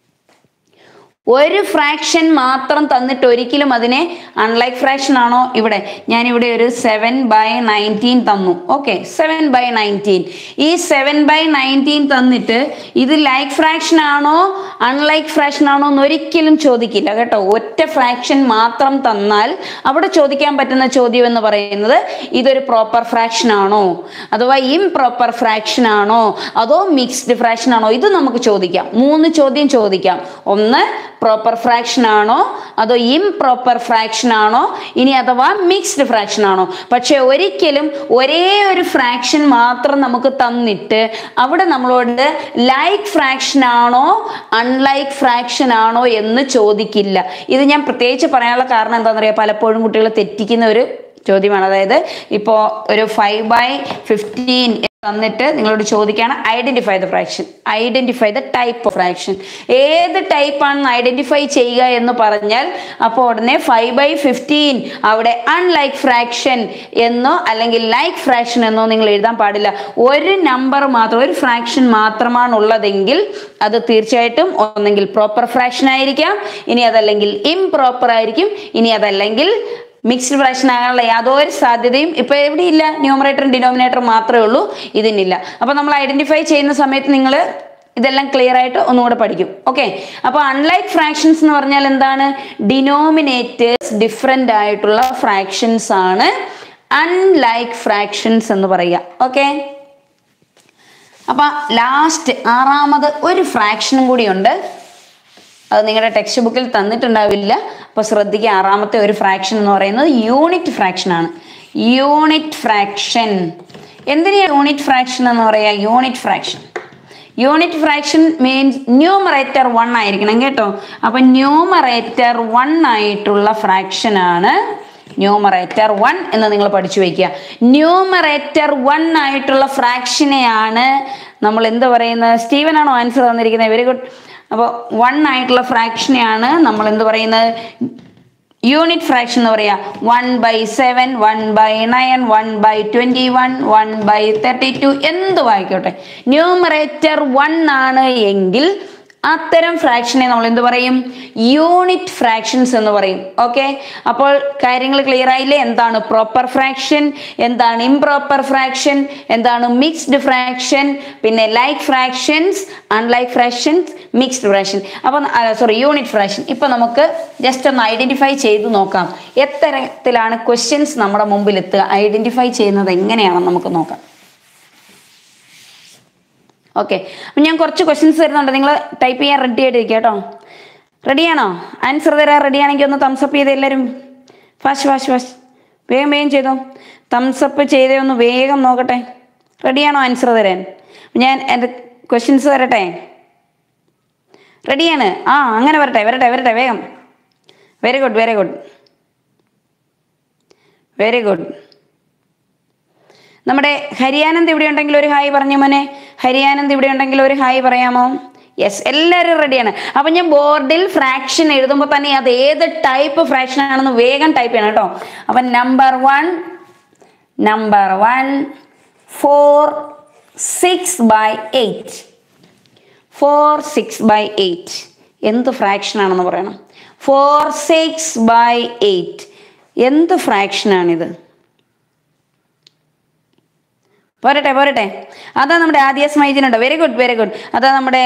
ഒരു ഫ്രാക്ഷൻ മാത്രം തന്നിട്ട് ഒരിക്കലും അതിനെ അൺലൈക്ക് ഫ്രാക്ഷൻ ആണോ ഇവിടെ ഞാൻ ഇവിടെ ഒരു സെവൻ ബൈ നയൻറ്റീൻ തന്നു ഓക്കെ സെവൻ ബൈ നയൻറ്റീൻ ഈ സെവൻ ബൈ നയൻറ്റീൻ തന്നിട്ട് ഇത് ലൈക്ക് ഫ്രാക്ഷൻ ആണോ അൺലൈക്ക് ഫ്രാക്ഷൻ ആണോ എന്ന് ഒരിക്കലും ചോദിക്കില്ല കേട്ടോ ഒറ്റ ഫ്രാക്ഷൻ മാത്രം തന്നാൽ അവിടെ ചോദിക്കാൻ പറ്റുന്ന ചോദ്യം എന്ന് പറയുന്നത് ഇതൊരു പ്രോപ്പർ ഫ്രാക്ഷൻ ആണോ അഥവാ ഇംപ്രോപ്പർ ഫ്രാക്ഷൻ ആണോ അതോ മിക്സ്ഡ് ഫ്രാക്ഷൻ ആണോ ഇത് നമുക്ക് ചോദിക്കാം മൂന്ന് ചോദ്യം ചോദിക്കാം ഒന്ന് പ്രോപ്പർ ഫ്രാക്ഷൻ ആണോ അതോ ഇംപ്രോപ്പർ ഫ്രാക്ഷൻ ആണോ ഇനി അഥവാ മിക്സ്ഡ് ഫ്രാക്ഷൻ ആണോ പക്ഷെ ഒരിക്കലും ഒരേ ഒരു ഫ്രാക്ഷൻ മാത്രം നമുക്ക് തന്നിട്ട് അവിടെ നമ്മളോട് ലൈക്ക് ഫ്രാക്ഷൻ ആണോ അൺലൈക്ക് ഫ്രാക്ഷൻ ആണോ എന്ന് ചോദിക്കില്ല ഇത് ഞാൻ പ്രത്യേകിച്ച് പറയാനുള്ള കാരണം എന്താണെന്ന് അറിയാം പലപ്പോഴും കുട്ടികൾ തെറ്റിക്കുന്ന ഒരു ചോദ്യമാണ് അതായത് ഇപ്പോൾ ഒരു ഫൈവ് ബൈ ഫിഫ്റ്റീൻ തന്നിട്ട് നിങ്ങളോട് ചോദിക്കുകയാണ് identify the fraction identify the type of fraction ഏത് ടൈപ്പ് ആണെന്ന് ഐഡന്റിഫൈ ചെയ്യുക എന്ന് പറഞ്ഞാൽ അപ്പോൾ ഉടനെ ഫൈവ് ബൈ ഫിഫ്റ്റീൻ അവിടെ അൺലൈക്ക് ഫ്രാക്ഷൻ എന്നോ അല്ലെങ്കിൽ ലൈക്ക് ഫ്രാക്ഷൻ എന്നോ നിങ്ങൾ എഴുതാൻ പാടില്ല ഒരു നമ്പർ മാത്രം ഒരു ഫ്രാക്ഷൻ മാത്രമാണ് ഉള്ളതെങ്കിൽ അത് തീർച്ചയായിട്ടും ഒന്നെങ്കിൽ പ്രോപ്പർ ഫ്രാക്ഷൻ ആയിരിക്കാം ഇനി അതല്ലെങ്കിൽ ഇംപ്രോപ്പർ ആയിരിക്കും ഇനി അതല്ലെങ്കിൽ മിക്സ്ഡ് ഫ്രാക്ഷൻ ആകാനുള്ള യാതൊരു സാധ്യതയും ഇപ്പൊ എവിടെയില്ല ന്യൂമറേറ്ററും ഡിനോമിനേറ്ററും മാത്രമേ ഉള്ളൂ ഇതിനില്ല അപ്പൊ നമ്മൾ ഐഡന്റിഫൈ ചെയ്യുന്ന സമയത്ത് നിങ്ങൾ ഇതെല്ലാം ക്ലിയർ ആയിട്ട് ഒന്നുകൂടെ പഠിക്കും ഓക്കെ അപ്പൊ അൺലൈക്ക് ഫ്രാക്ഷൻസ് എന്ന് പറഞ്ഞാൽ എന്താണ് ഡിനോമിനേറ്റേഴ്സ് ഡിഫറെന്റ് ആയിട്ടുള്ള ഫ്രാക്ഷൻസ് ആണ് അൺലൈക്ക് ഫ്രാക്ഷൻസ് എന്ന് പറയുക ഓക്കെ അപ്പൊ ലാസ്റ്റ് ആറാമത് ഒരു ഫ്രാക്ഷനും കൂടിയുണ്ട് അത് നിങ്ങളുടെ ടെക്സ്റ്റ് ബുക്കിൽ തന്നിട്ടുണ്ടാവില്ല അപ്പോൾ ശ്രദ്ധിക്കുക ആറാമത്തെ ഒരു ഫ്രാക്ഷൻ എന്ന് പറയുന്നത് യൂണിറ്റ് ഫ്രാക്ഷൻ ആണ് യൂണിറ്റ് ഫ്രാക്ഷൻ എന്തിനാ യൂണിറ്റ് ഫ്രാക്ഷൻ എന്ന് പറയാ unit fraction unit fraction means numerator one ആയിരിക്കണം കേട്ടോ അപ്പൊ ന്യൂമറേറ്റർ വൺ ആയിട്ടുള്ള ഫ്രാക്ഷൻ ആണ് ന്യൂമറേറ്റർ വൺ എന്ന് നിങ്ങൾ പഠിച്ചു വയ്ക്കുക ന്യൂമറേറ്റർ വൺ ആയിട്ടുള്ള ഫ്രാക്ഷനെയാണ് നമ്മൾ എന്ത് പറയുന്നത് സ്റ്റീവൻ ആണോ ആൻസർ തന്നിരിക്കുന്നത് വെരി ഗുഡ് അപ്പോൾ വൺ ആയിട്ടുള്ള ഫ്രാക്ഷനെയാണ് നമ്മൾ എന്ത് പറയുന്നത് യൂണിറ്റ് ഫ്രാക്ഷൻ എന്ന് പറയാ one by seven one by nine one by twenty one one by thirty two എന്ത് വായിക്കോട്ടെ ന്യൂമറേറ്റർ വൺ ആണ് എങ്കിൽ അത്തരം ഫ്രാക്ഷനെ നമ്മൾ എന്ത് പറയും യൂണിറ്റ് ഫ്രാക്ഷൻസ് എന്ന് പറയും ഓക്കെ അപ്പോൾ കാര്യങ്ങൾ ക്ലിയർ ആയില്ലേ എന്താണ് പ്രോപ്പർ ഫ്രാക്ഷൻ എന്താണ് ഇംപ്രോപ്പർ ഫ്രാക്ഷൻ എന്താണ് മിക്സ്ഡ് ഫ്രാക്ഷൻ പിന്നെ like fractions unlike fractions mixed fraction അപ്പം സോറി യൂണിറ്റ് ഫ്രാക്ഷൻ ഇപ്പൊ നമുക്ക് ജസ്റ്റ് ഒന്ന് ഐഡന്റിഫൈ ചെയ്ത് നോക്കാം എത്തരത്തിലാണ് ക്വസ്റ്റ്യൻസ് നമ്മുടെ മുമ്പിൽ എത്തുക ഐഡന്റിഫൈ ചെയ്യുന്നത് എങ്ങനെയാണെന്ന് നമുക്ക് നോക്കാം ഓക്കെ അപ്പം ഞാൻ കുറച്ച് ക്വസ്റ്റ്യൻസ് തരുന്നുണ്ട് നിങ്ങൾ ടൈപ്പ് ചെയ്യാൻ റെഡി ആയിട്ടിരിക്കുക കേട്ടോ റെഡിയാണോ ആൻസർ തരാൻ റെഡിയാണെങ്കിൽ ഒന്ന് തംസപ്പ് ചെയ്ത് എല്ലാവരും ഫാസ്റ്റ് ഫാസ്റ്റ് ഫാസ്റ്റ് വേഗം വേഗം ചെയ്തോ തംസപ്പ് ചെയ്തേ ഒന്ന് വേഗം നോക്കട്ടെ റെഡിയാണോ ആൻസർ തരാൻ ഞാൻ എൻ്റെ ക്വസ്റ്റ്യൻസ് തരട്ടെ റെഡിയാണ് ആ അങ്ങനെ വരട്ടെ വരട്ടെ വരട്ടെ വേഗം very good very good very good നമ്മുടെ ഹരിയാനന്ദ് ഇവിടെ ഉണ്ടെങ്കിൽ ഒരു ഹായ് പറഞ്ഞു മോനെ ഹരിയാനന്ദ് ഇവിടെ ഉണ്ടെങ്കിൽ ഒരു ഹായ് പറയാമോ യെസ് എല്ലാവരും റെഡിയാണ് അപ്പൊ ഞാൻ ബോർഡിൽ ഫ്രാക്ഷൻ എഴുതുമ്പോൾ തന്നെ അത് ഏത് ടൈപ്പ് ഫ്രാക്ഷൻ ആണെന്ന് വേഗം ടൈപ്പ് ചെയ്യണം കേട്ടോ അപ്പൊ number one number one four six by eight four six by eight എന്ത് ഫ്രാക്ഷൻ ആണെന്ന് പറയണം ഫോർ സിക്സ് ബൈ എയ്റ്റ് എന്ത് ഫ്രാക്ഷനാണിത് പോരട്ടെ പോരട്ടെ അതാ നമ്മുടെ ആദ്യ സ്മൈജിനുണ്ട് വെരി ഗുഡ് വെരി ഗുഡ് അതാ നമ്മുടെ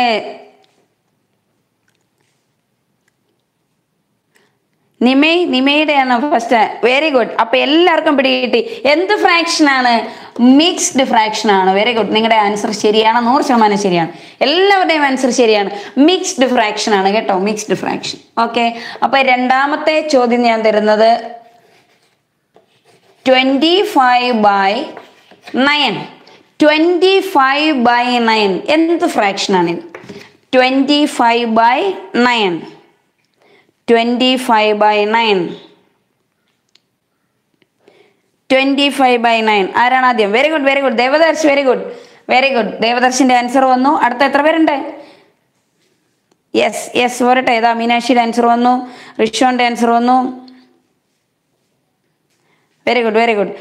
നിമേ നിമയുടെയാണ് ഫസ്റ്റ് വെരി ഗുഡ് അപ്പൊ എല്ലാവർക്കും പിടികിട്ടി എന്ത് ഫ്രാക്ഷൻ ആണ് മിക്സ്ഡ് ഫ്രാക്ഷൻ ആണ് വെരി ഗുഡ് നിങ്ങളുടെ ആൻസർ ശരിയാണ് നൂറ് ശതമാനം ശരിയാണ് എല്ലാവരുടെയും ആൻസർ ശരിയാണ് മിക്സ്ഡ് ഫ്രാക്ഷൻ ആണ് കേട്ടോ മിക്സ്ഡ് ഫ്രാക്ഷൻ ഓക്കെ അപ്പൊ രണ്ടാമത്തെ ചോദ്യം ഞാൻ തരുന്നത് twenty five by nine twenty five by nine എന്ത് ഫ്രാക്ഷൻ ആണ് ഇത് twenty five by nine twenty five by nine twenty five by nine ആരാണ് ആദ്യം very good very good Devadarsh very good very good ദേവദർശിന്റെ ആൻസർ വന്നു അടുത്ത എത്ര പേരുണ്ട് യെസ് യെസ് പോരട്ടെ ഏതാ മീനാക്ഷിയുടെ ആൻസർ വന്നു റിഷോന്റെ ആൻസർ വന്നു വെരി ഗുഡ് വെരി ഗുഡ്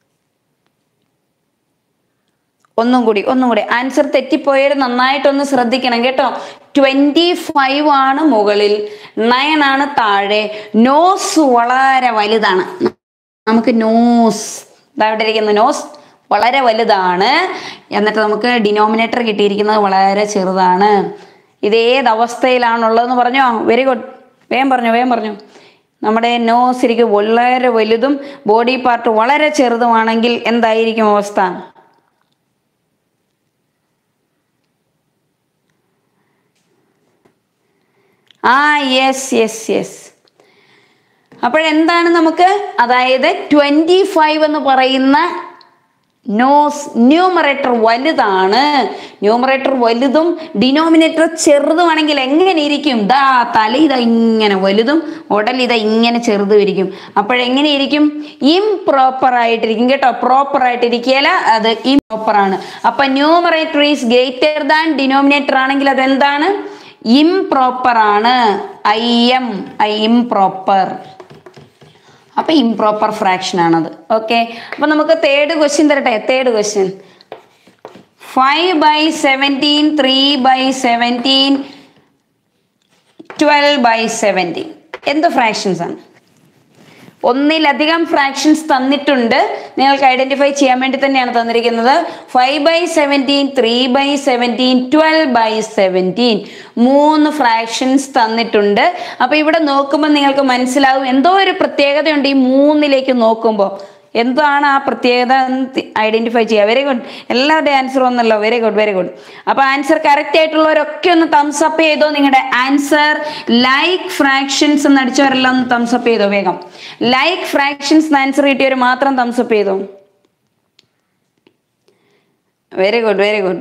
ഒന്നും കൂടി ഒന്നും കൂടി ആൻസർ തെറ്റിപ്പോയത് നന്നായിട്ടൊന്ന് ശ്രദ്ധിക്കണം കേട്ടോ ട്വന്റി ഫൈവ് ആണ് മുകളിൽ നയൻ ആണ് താഴെ നോസ് വളരെ വലുതാണ് നമുക്ക് നോസ് ഇവിടെ ഇരിക്കുന്ന നോസ് വളരെ വലുതാണ് എന്നിട്ട് നമുക്ക് ഡിനോമിനേറ്റർ കിട്ടിയിരിക്കുന്നത് വളരെ ചെറുതാണ് ഇത് ഏത് അവസ്ഥയിലാണുള്ളതെന്ന് പറഞ്ഞോ വെരി ഗുഡ് വേഗം പറഞ്ഞു വേഗം പറഞ്ഞു നമ്മുടെ നോസ് ഇരിക്കും വളരെ വലുതും ബോഡി പാർട്ട് വളരെ ചെറുതുമാണെങ്കിൽ എന്തായിരിക്കും അവസ്ഥ ആ യെസ് യെസ് യെസ് അപ്പോഴെന്താണ് നമുക്ക് അതായത് ട്വന്റി ഫൈവ് എന്ന് പറയുന്ന നോസ് ന്യൂമറേറ്റർ വലുതാണ് ന്യൂമറേറ്റർ വലുതും ഡിനോമിനേറ്റർ ചെറുതുമാണെങ്കിൽ എങ്ങനെ ഇരിക്കും ദാ തല ഇതാ ഇങ്ങനെ വലുതും ഉടൽ ഇതാ ഇങ്ങനെ ചെറുതും ഇരിക്കും അപ്പോഴെങ്ങനെ ഇരിക്കും ഇംപ്രോപ്പർ ആയിട്ടിരിക്കും കേട്ടോ പ്രോപ്പർ ആയിട്ടിരിക്കുകയല്ല അത് ഇംപ്രോപ്പർ ആണ് അപ്പൊ numerator is greater than denominator ആണെങ്കിൽ അത് എന്താണ് ഇംപ്രോപ്പർ ആണ് ഐ എം ഐ ഇംപ്രോപ്പർ അപ്പൊ ഇംപ്രോപ്പർ ഫ്രാക്ഷൻ ആണത് ഓക്കെ അപ്പൊ നമുക്ക് തേർഡ് ക്വസ്റ്റ്യൻ തരട്ടെ third question five by seventeen three by seventeen twelve by seventeen എന്ത് ഫ്രാക്ഷൻസ് ആണ് ഒന്നിലധികം ഫ്രാക്ഷൻസ് തന്നിട്ടുണ്ട് നിങ്ങൾക്ക് ഐഡന്റിഫൈ ചെയ്യാൻ വേണ്ടി തന്നെയാണ് തന്നിരിക്കുന്നത് five by seventeen three by seventeen twelve by seventeen മൂന്ന് ഫ്രാക്ഷൻസ് തന്നിട്ടുണ്ട് അപ്പൊ ഇവിടെ നോക്കുമ്പോൾ നിങ്ങൾക്ക് മനസ്സിലാവും എന്തോ ഒരു പ്രത്യേകതയുണ്ട് ഈ മൂന്നിലേക്ക് നോക്കുമ്പോൾ എന്താണ് ആ പ്രത്യേകത ഐഡന്റിഫൈ ചെയ്യുക വെരി ഗുഡ് എല്ലാവരുടെയും ആൻസർ വന്നല്ലോ വെരി ഗുഡ് വെരി ഗുഡ് അപ്പൊ ആൻസർ കറക്റ്റ് ആയിട്ടുള്ളവരൊക്കെ ഒന്ന് തംസ് അപ്പ് ചെയ്തോ നിങ്ങളുടെ ആൻസർ ലൈക്ക് ഫ്രാക്ഷൻസ് എന്ന് അടിച്ചവരെല്ലാം ഒന്ന് തംസ് അപ്പ് ചെയ്തോ വേഗം ലൈക്ക് ഫ്രാക്ഷൻസ് ആൻസർ കിട്ടിയവർ മാത്രം തംസ് അപ്പ് ചെയ്തോ very good very good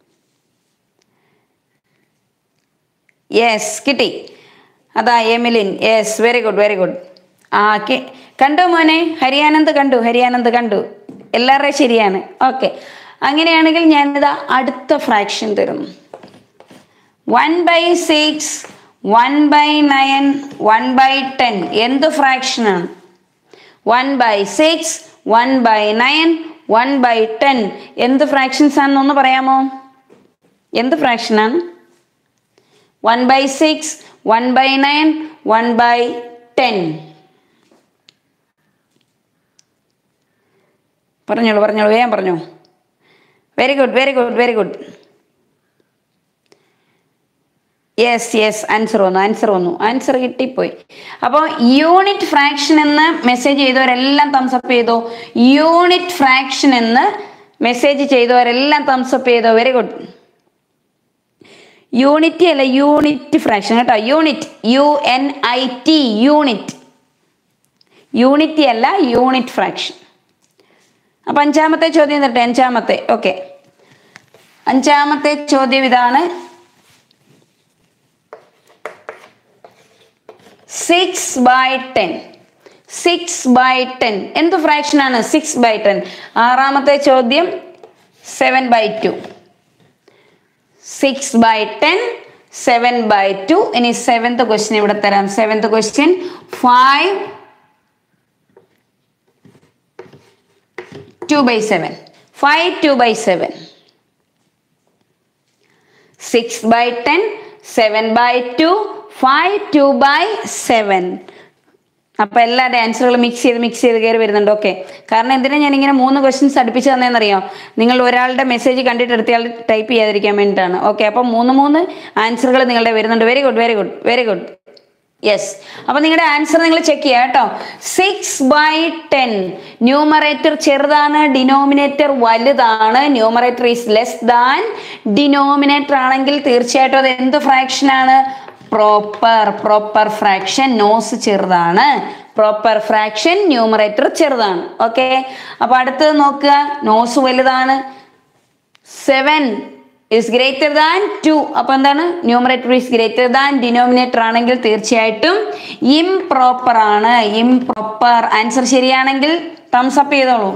yes കിട്ടി അതാ Emilin yes very good very good ആ കെ കണ്ടു മോനെ ഹരിയാനന്ദ് കണ്ടു ഹരിയാനന്ദ് കണ്ടു എല്ലാവരുടെയും ശരിയാണ് ഓക്കെ അങ്ങനെയാണെങ്കിൽ ഞാനിതാ അടുത്ത ഫ്രാക്ഷൻ തരുന്നു one by six one by nine one by ten എന്ത് ഫ്രാക്ഷനാണ് one by six one by nine one by ten എന്ത് ഫ്രാക്ഷൻസ് ആണെന്നൊന്ന് പറയാമോ എന്ത് ഫ്രാക്ഷനാണ് one by six one by nine one by ten പറഞ്ഞോളൂ പറഞ്ഞോളൂ വേഗം പറഞ്ഞോ very good very good very good yes yes answer വന്നു ആൻസർ വന്നു ആൻസർ കിട്ടിപ്പോയി അപ്പോൾ യൂണിറ്റ് ഫ്രാക്ഷൻ എന്ന് മെസ്സേജ് ചെയ്തവരെല്ലാം തംസപ്പ് ചെയ്തോ യൂണിറ്റ് ഫ്രാക്ഷൻ എന്ന് മെസ്സേജ് ചെയ്തവരെല്ലാം തംസപ്പ് ചെയ്തോ വെരി ഗുഡ് യൂണിറ്റി അല്ല യൂണിറ്റ് ഫ്രാക്ഷൻ കേട്ടോ unit U N I T unit unity അല്ല യൂണിറ്റ് ഫ്രാക്ഷൻ അപ്പൊ അഞ്ചാമത്തെ ചോദ്യം തരട്ടെ അഞ്ചാമത്തെ ഓക്കെ അഞ്ചാമത്തെ ചോദ്യം ഇതാണ് six by ten six by ten എന്ത് ഫ്രാക്ഷൻ ആണ് സിക്സ് ബൈ ടെൻ ആറാമത്തെ ചോദ്യം seven by two six by ten seven by two ഇനി സെവൻത് ക്വസ്റ്റ്യൻ ഇവിടെ തരാം seventh question five two by seven five two by seven six by ten seven by two five two by seven അപ്പൊ എല്ലാവരുടെ ആൻസറുകൾ മിക്സ് ചെയ്ത് മിക്സ് ചെയ്ത് കയറി വരുന്നുണ്ട് ഓക്കെ കാരണം എന്തിനാ ഞാൻ ഇങ്ങനെ മൂന്ന് ക്വസ്റ്റ്യൻസ് അടുപ്പിച്ച് തന്നേന്നറിയോ നിങ്ങൾ ഒരാളുടെ മെസ്സേജ് കണ്ടിട്ട് എടുത്തയാൾ ടൈപ്പ് ചെയ്യാതിരിക്കാൻ വേണ്ടിയിട്ടാണ് ഓക്കെ അപ്പം മൂന്ന് മൂന്ന് ആൻസറുകൾ നിങ്ങളുടെ വരുന്നുണ്ട് very good very good very good yes അപ്പൊ നിങ്ങളുടെ ആൻസർ നിങ്ങൾ ചെക്ക് ചെയ്യുക കേട്ടോ സിക്സ് ബൈ ടെൻ ന്യൂമറേറ്റർ ചെറുതാണ് ഡിനോമിനേറ്റർ വലുതാണ് numerator is less than denominator ആണെങ്കിൽ തീർച്ചയായിട്ടും അത് എന്ത് ഫ്രാക്ഷൻ ആണ് പ്രോപ്പർ പ്രോപ്പർ ഫ്രാക്ഷൻ നോസ് ചെറുതാണ് പ്രോപ്പർ ഫ്രാക്ഷൻ ന്യൂമറേറ്റർ ചെറുതാണ് ഓക്കെ അപ്പൊ അടുത്തത് നോക്കുക നോസ് വലുതാണ് seven is greater than two അപ്പൊ എന്താണ് numerator is greater than denominator ആണെങ്കിൽ തീർച്ചയായിട്ടും ഇംപ്രോപ്പർ ആണ് ഇംപ്രോപ്പർ ആൻസർ ശരിയാണെങ്കിൽ തംസ് അപ്പ് ചെയ്തോളൂ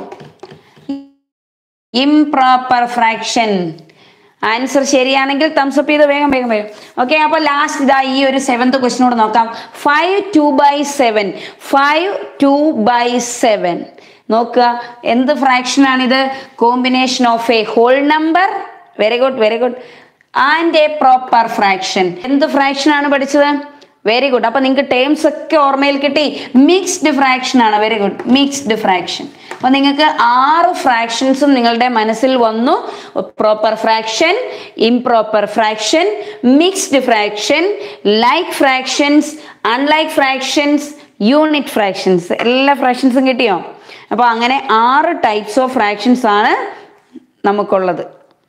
ഇംപ്രോപ്പർ ഫ്രാക്ഷൻ ആൻസർ ശരിയാണെങ്കിൽ തംസ് അപ്പ് ചെയ്ത് വേഗം വേഗം വേഗം ഓക്കെ അപ്പൊ ലാസ്റ്റ് ഇതാ ഈ ഒരു സെവൻത് ക്വസ്റ്റിനോട് നോക്കാം five two by seven five two by seven നോക്കുക എന്ത് ഫ്രാക്ഷൻ ആണിത് combination of a whole number very good very good and a proper fraction എന്ത് ഫ്രാക്ഷൻ ആണ് പഠിച്ചത് വെരി ഗുഡ് അപ്പൊ നിങ്ങൾക്ക് ടേംസ് ഒക്കെ ഓർമ്മയിൽ കിട്ടി മിക്സ്ഡ് ഫ്രാക്ഷൻ ആണ് വെരി ഗുഡ് മിക്സ്ഡ് ഫ്രാക്ഷൻ അപ്പൊ നിങ്ങൾക്ക് ആറ് ഫ്രാക്ഷൻസും നിങ്ങളുടെ മനസ്സിൽ വന്നു proper fraction improper fraction mixed fraction like fractions unlike fractions unit fractions എല്ലാ ഫ്രാക്ഷൻസും കിട്ടിയോ അപ്പോൾ അങ്ങനെ ആറ് ടൈപ്സ് ഓഫ് ഫ്രാക്ഷൻസ് ആണ് നമുക്കുള്ളത്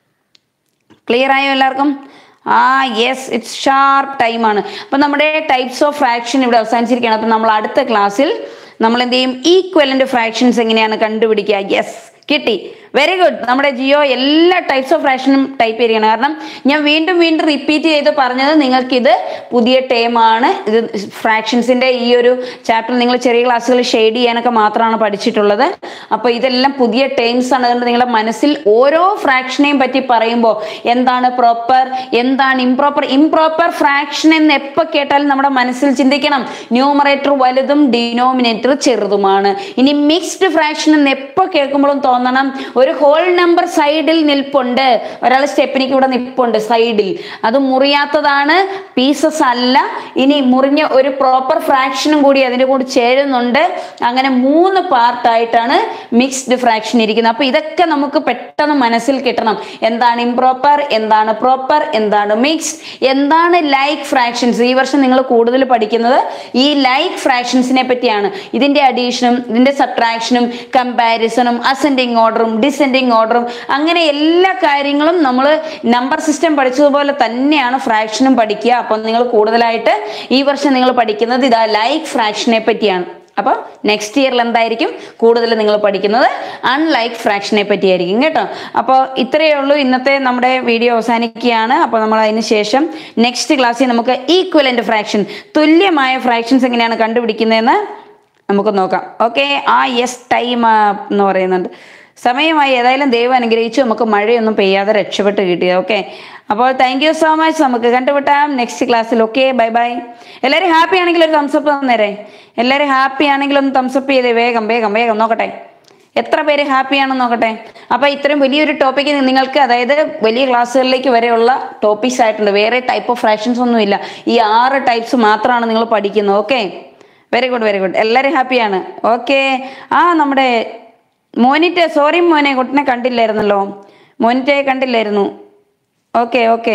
ക്ലിയർ ആയോ എല്ലാവർക്കും ആ യെസ് ഇറ്റ്സ് ഷാർപ്പ് ടൈമാണ് അപ്പം നമ്മുടെ ടൈപ്സ് ഓഫ് ഫ്രാക്ഷൻ ഇവിടെ അവസാനിച്ചിരിക്കുകയാണ് അപ്പം നമ്മൾ അടുത്ത ക്ലാസ്സിൽ നമ്മൾ എന്ത് ചെയ്യും ഈക്വലന്റ് ഫ്രാക്ഷൻസ് എങ്ങനെയാണ് കണ്ടുപിടിക്കുക യെസ് കിട്ടി വെരി ഗുഡ് നമ്മുടെ ജിയോ എല്ലാ ടൈപ്സ് ഓഫ് ഫ്രാക്ഷനും ടൈപ്പ് ചെയ്തിരിക്കണം കാരണം ഞാൻ വീണ്ടും വീണ്ടും റിപ്പീറ്റ് ചെയ്ത് പറഞ്ഞത് നിങ്ങൾക്ക് ഇത് പുതിയ ടേം ആണ് ഇത് ഫ്രാക്ഷൻസിന്റെ ഈ ഒരു ചാപ്റ്റർ നിങ്ങൾ ചെറിയ ക്ലാസ്സുകൾ ഷെയ്ഡ് ചെയ്യാനൊക്കെ മാത്രമാണ് പഠിച്ചിട്ടുള്ളത് അപ്പോൾ ഇതെല്ലാം പുതിയ ടേംസ് ആണ് അതുകൊണ്ട് നിങ്ങളുടെ മനസ്സിൽ ഓരോ ഫ്രാക്ഷനെയും പറ്റി പറയുമ്പോൾ എന്താണ് പ്രോപ്പർ എന്താണ് ഇംപ്രോപ്പർ ഇംപ്രോപ്പർ ഫ്രാക്ഷൻ എന്ന് എപ്പോൾ കേട്ടാലും നമ്മുടെ മനസ്സിൽ ചിന്തിക്കണം ന്യൂമറേറ്റർ വലുതും ഡിനോമിനേറ്റർ ചെറുതുമാണ് ഇനി മിക്സ്ഡ് ഫ്രാക്ഷൻ എന്ന് എപ്പോൾ കേൾക്കുമ്പോഴും തോന്നണം ഒരു ഹോൾ നമ്പർ സൈഡിൽ നിൽപ്പുണ്ട് ഒരാൾ സ്റ്റെപ്പിനിക്ക് ഇവിടെ നിൽപ്പുണ്ട് സൈഡിൽ അത് മുറിയാത്തതാണ് പീസസ് അല്ല ഇനി മുറിഞ്ഞ ഒരു പ്രോപ്പർ ഫ്രാക്ഷനും കൂടി അതിൻ്റെ കൂടി ചേരുന്നുണ്ട് അങ്ങനെ മൂന്ന് പാർട്ടായിട്ടാണ് മിക്സ്ഡ് ഫ്രാക്ഷൻ ഇരിക്കുന്നത് അപ്പൊ ഇതൊക്കെ നമുക്ക് പെട്ടെന്ന് മനസ്സിൽ കിട്ടണം എന്താണ് ഇംപ്രോപ്പർ എന്താണ് പ്രോപ്പർ എന്താണ് മിക്സ് എന്താണ് ലൈക്ക് ഫ്രാക്ഷൻസ് ഈ വർഷം നിങ്ങൾ കൂടുതൽ പഠിക്കുന്നത് ഈ ലൈക്ക് ഫ്രാക്ഷൻസിനെ പറ്റിയാണ് ഇതിന്റെ അഡീഷനും ഇതിന്റെ സബ്ട്രാക്ഷനും കമ്പാരിസണും അസെൻഡിങ് ഓർഡറും ഡിസെൻഡിങ് ഓർഡറും അങ്ങനെ എല്ലാ കാര്യങ്ങളും നമ്മൾ നമ്പർ സിസ്റ്റം പഠിച്ചതുപോലെ തന്നെയാണ് ഫ്രാക്ഷനും പഠിക്കുക അപ്പം നിങ്ങൾ കൂടുതലായിട്ട് ഈ വർഷം നിങ്ങൾ പഠിക്കുന്നത് ഇതാ ലൈക്ക് ഫ്രാക്ഷനെ പറ്റിയാണ് അപ്പോൾ നെക്സ്റ്റ് ഇയറിൽ എന്തായിരിക്കും കൂടുതൽ നിങ്ങൾ പഠിക്കുന്നത് അൺലൈക്ക് ഫ്രാക്ഷനെ പറ്റിയായിരിക്കും കേട്ടോ അപ്പോൾ ഇത്രയേ ഉള്ളൂ ഇന്നത്തെ നമ്മുടെ വീഡിയോ അവസാനിക്കുകയാണ് അപ്പോൾ നമ്മൾ അതിന് ശേഷം നെക്സ്റ്റ് ക്ലാസ്സിൽ നമുക്ക് ഈക്വലന്റ് ഫ്രാക്ഷൻ തുല്യമായ ഫ്രാക്ഷൻസ് എങ്ങനെയാണ് കണ്ടുപിടിക്കുന്നതെന്ന് നമുക്ക് നോക്കാം ഓക്കെ ആ യെസ് ടൈം എന്ന് പറയുന്നുണ്ട് സമയമായി ഏതായാലും ദൈവം അനുഗ്രഹിച്ചു നമുക്ക് മഴയൊന്നും പെയ്യാതെ രക്ഷപ്പെട്ട് കിട്ടിയത് ഓക്കെ അപ്പോൾ താങ്ക് യു സോ മച്ച് നമുക്ക് കണ്ടുപിട്ടാം നെക്സ്റ്റ് ക്ലാസ്സിൽ ഓക്കെ ബൈ ബൈ എല്ലാവരും ഹാപ്പി ആണെങ്കിൽ ഒരു തംസപ്പ് തന്നേരെ എല്ലാവരും ഹാപ്പി ആണെങ്കിൽ ഒന്ന് തംസപ്പ് ചെയ്തേ വേഗം വേഗം വേഗം നോക്കട്ടെ എത്ര പേര് ഹാപ്പിയാണെന്ന് നോക്കട്ടെ അപ്പൊ ഇത്രയും വലിയൊരു ടോപ്പിക്ക് നിങ്ങൾക്ക് അതായത് വലിയ ക്ലാസ്സുകളിലേക്ക് വരെയുള്ള ടോപ്പിക്സ് ആയിട്ടുണ്ട് വേറെ ടൈപ്പ് ഓഫ് ഫ്രാക്ഷൻസ് ഒന്നുമില്ല ഈ ആറ് ടൈപ്സ് മാത്രമാണ് നിങ്ങൾ പഠിക്കുന്നത് okay very good very good എല്ലാവരും ഹാപ്പിയാണ് ഓക്കെ ആ നമ്മുടെ മോനിറ്റ് സോറി മോനെ കുട്ടിനെ കണ്ടില്ലായിരുന്നല്ലോ മോനിറ്റെ കണ്ടില്ലായിരുന്നു okay okay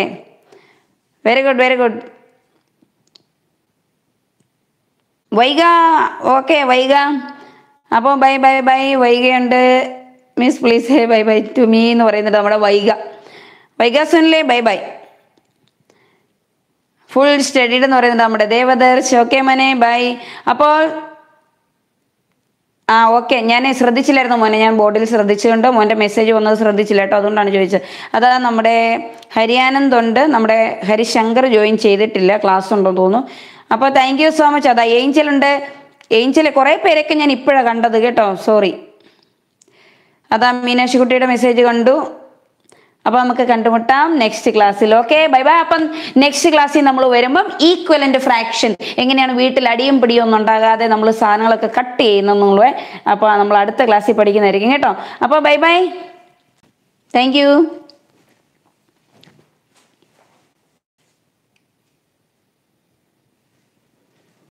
very good very good Vaiga okay Vaiga അപ്പോൾ ബൈ ബൈ ബൈ വൈകയുണ്ട് miss please bye bye to me എന്ന് പറയുന്നുണ്ട് നമ്മുടെ വൈക വൈക സുനിലെ ബൈ ബൈ ഫുൾ സ്റ്റഡിഡ് എന്ന് പറയുന്നത് നമ്മുടെ ദേവദർശ് ഓക്കെ മനെ ബൈ അപ്പോൾ ആ ഓക്കെ ഞാൻ ശ്രദ്ധിച്ചില്ലായിരുന്നു മോനെ ഞാൻ ബോർഡിൽ ശ്രദ്ധിച്ചുകൊണ്ട് മോൻ്റെ മെസ്സേജ് വന്നത് ശ്രദ്ധിച്ചില്ല കേട്ടോ അതുകൊണ്ടാണ് ചോദിച്ചത് അതാ നമ്മുടെ ഹരിയാനന്ദ് ഉണ്ട് നമ്മുടെ ഹരിശങ്കർ ജോയിൻ ചെയ്തിട്ടില്ല ക്ലാസ് ഉണ്ടെന്ന് തോന്നുന്നു അപ്പോൾ താങ്ക് യു സോ മച്ച് അതാ ഏഞ്ചൽ ഉണ്ട് ഏഞ്ചൽ കുറേ പേരൊക്കെ ഞാൻ ഇപ്പോഴാണ് കണ്ടത് കേട്ടോ സോറി അതാ മീനാക്ഷി കുട്ടിയുടെ മെസ്സേജ് കണ്ടു അപ്പോൾ നമുക്ക് കണ്ടുമുട്ടാം നെക്സ്റ്റ് ക്ലാസ്സിൽ ഓക്കെ ബൈ ബൈ അപ്പം നെക്സ്റ്റ് ക്ലാസ്സിൽ നമ്മൾ വരുമ്പം ഈക്വലന്റ് ഫ്രാക്ഷൻ എങ്ങനെയാണ് വീട്ടിൽ അടിയും പിടിയും ഒന്നും ഉണ്ടാകാതെ നമ്മൾ സാധനങ്ങളൊക്കെ കട്ട് ചെയ്യുന്നത് അപ്പോൾ നമ്മൾ അടുത്ത ക്ലാസ്സിൽ പഠിക്കുന്നതായിരിക്കും കേട്ടോ അപ്പോൾ ബൈ ബൈ താങ്ക് യു